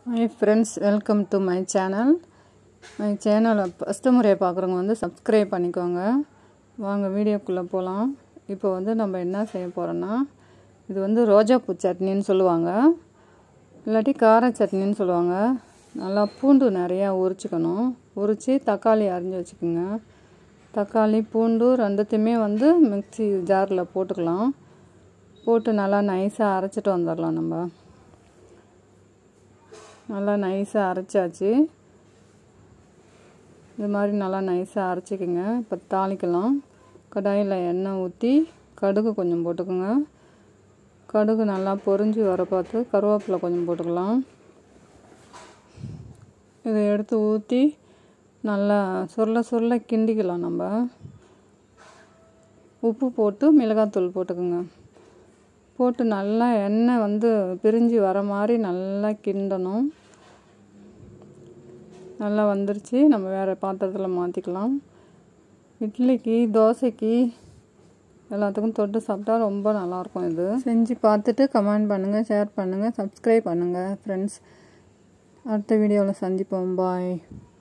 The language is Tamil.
hi friends welcome to my channel my சேனலை ஃபஸ்ட்டு முறையை பார்க்குறவங்க வந்து சப்ஸ்கிரைப் பண்ணிக்கோங்க வாங்க வீடியோக்குள்ளே போகலாம் இப்போ வந்து நம்ம என்ன செய்ய போகிறோன்னா இது வந்து ரோஜாப்பூ சட்னின்னு சொல்லுவாங்க இல்லாட்டி கார சட்னின்னு சொல்லுவாங்க நல்லா பூண்டு நிறையா உரிச்சிக்கணும் உரித்து தக்காளி அரிஞ்சு வச்சுக்கோங்க தக்காளி பூண்டு ரெண்டுத்தையுமே வந்து மிக்சி ஜாரில் போட்டுக்கலாம் போட்டு நல்லா நைஸாக அரைச்சிட்டு வந்துடலாம் நம்ம நல்லா நைஸாக அரைச்சாச்சு இது மாதிரி நல்லா நைஸாக அரைச்சிக்கோங்க இப்போ தாளிக்கலாம் கடாயில் எண்ணெய் ஊற்றி கடுகு கொஞ்சம் போட்டுக்கோங்க கடுகு நல்லா பொரிஞ்சு வர பார்த்து கருவேப்பிலை கொஞ்சம் போட்டுக்கலாம் இதை எடுத்து ஊற்றி நல்லா சுருள சுருள கிண்டிக்கலாம் நம்ம உப்பு போட்டு மிளகாத்தூள் போட்டுக்கோங்க போட்டு நல்லா எண்ணெய் வந்து பிரிஞ்சு வர மாதிரி நல்லா கிண்டணும் நல்லா வந்துருச்சு நம்ம வேறு பாத்திரத்தில் மாற்றிக்கலாம் இட்லிக்கு தோசைக்கு எல்லாத்துக்கும் தொட்டு சாப்பிட்டா ரொம்ப நல்லாயிருக்கும் இது செஞ்சு பார்த்துட்டு கமெண்ட் பண்ணுங்கள் ஷேர் பண்ணுங்கள் சப்ஸ்கிரைப் பண்ணுங்கள் ஃப்ரெண்ட்ஸ் அடுத்த வீடியோவில் சந்திப்போம் பாய்